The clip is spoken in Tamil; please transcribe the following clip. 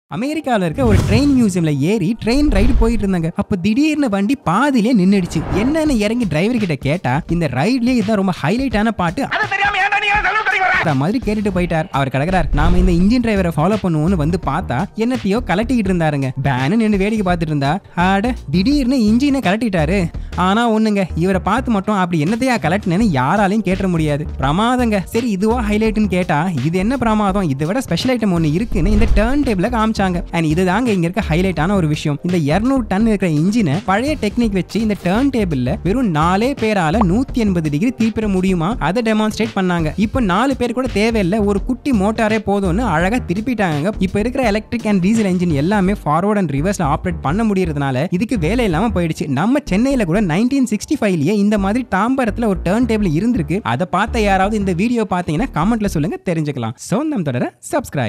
அமெரிக்காவில் இருக்க ஒரு ட்ரெயின் மியூசியம்ல ஏறி ட்ரெயின் ரைடு போயிட்டு இருந்தாங்க அப்ப திடீர்னு வண்டி பாதியிலே நின்னுடுச்சு என்னன்னு இறங்கி டிரைவர் கிட்ட கேட்டா இந்த ரைட்லயே இதுதான் ரொம்ப ஹைலைட்டான பாட்டு அது தெரியாம ஏன்டா நீங்க செலவு பண்ணி வர அந்த மாதிரி கேட்டுட்டு போயிட்டார் அவர் கிடக்குறார் நாம இந்த இன்ஜின் டிரைவரை ஃபாலோ பண்ணுவோம்னு வந்து பார்த்தா என்னத்தையோ கலட்டிக்கிட்டு இருந்தாருங்க பேனு நின்று வேடிக்கை பார்த்துட்டு இருந்தா ஆட திடீர்னு இன்ஜினை கலட்டிட்டாரு ஆனா ஒண்ணுங்க இவரை பார்த்து மட்டும் அப்படி என்னத்தையா கலட்டினேன்னு யாராலையும் கேட்ட முடியாது பிரமாதங்க சரி இதுவா ஹைலைட்னு கேட்டா இது என்ன பிரமாதம் இதை விட ஸ்பெஷல் ஐட்டம் ஒன்று இருக்குன்னு இந்த டேர்ன் டேபிள காமிச்சாங்க அண்ட் இதுதாங்க இங்க இருக்க ஹைலைட்டான ஒரு விஷயம் இந்த 200 டன் இருக்கிற இன்ஜினை பழைய டெக்னிக் வச்சு இந்த டேர்ன் டேபிள்ல வெறும் நாலே பேரால நூத்தி எண்பது டிகிரி திருப்பிட முடியுமா அதை டெமான்ஸ்ட்ரேட் பண்ணாங்க இப்போ நாலு பேர் கூட தேவையில்லை ஒரு குட்டி மோட்டாரே போதும்னு அழகா திருப்பிட்டாங்க இப்போ இருக்கிற எலக்ட்ரிக் அண்ட் டீசல் இன்ஜின் எல்லாமே ஃபார்வர்ட் அண்ட் ரிவர்ஸ்ல ஆப்ரேட் பண்ண முடியறதுனால இதுக்கு வேலை இல்லாம போயிடுச்சு நம்ம சென்னையில கூட நைன்டீன் சிக்ஸ்டி ஃபைவ்லயே இந்த மாதிரி தாம்பரத்துல ஒரு டேர்ன் டேபிள் இருந்திருக்கு அதை பார்த்த யாராவது இந்த வீடியோ பார்த்தீங்கன்னா கமெண்ட்ல சொல்லுங்க தெரிஞ்சுக்கலாம் சோ நம்ம தொடர சப்ஸ்கிரைப்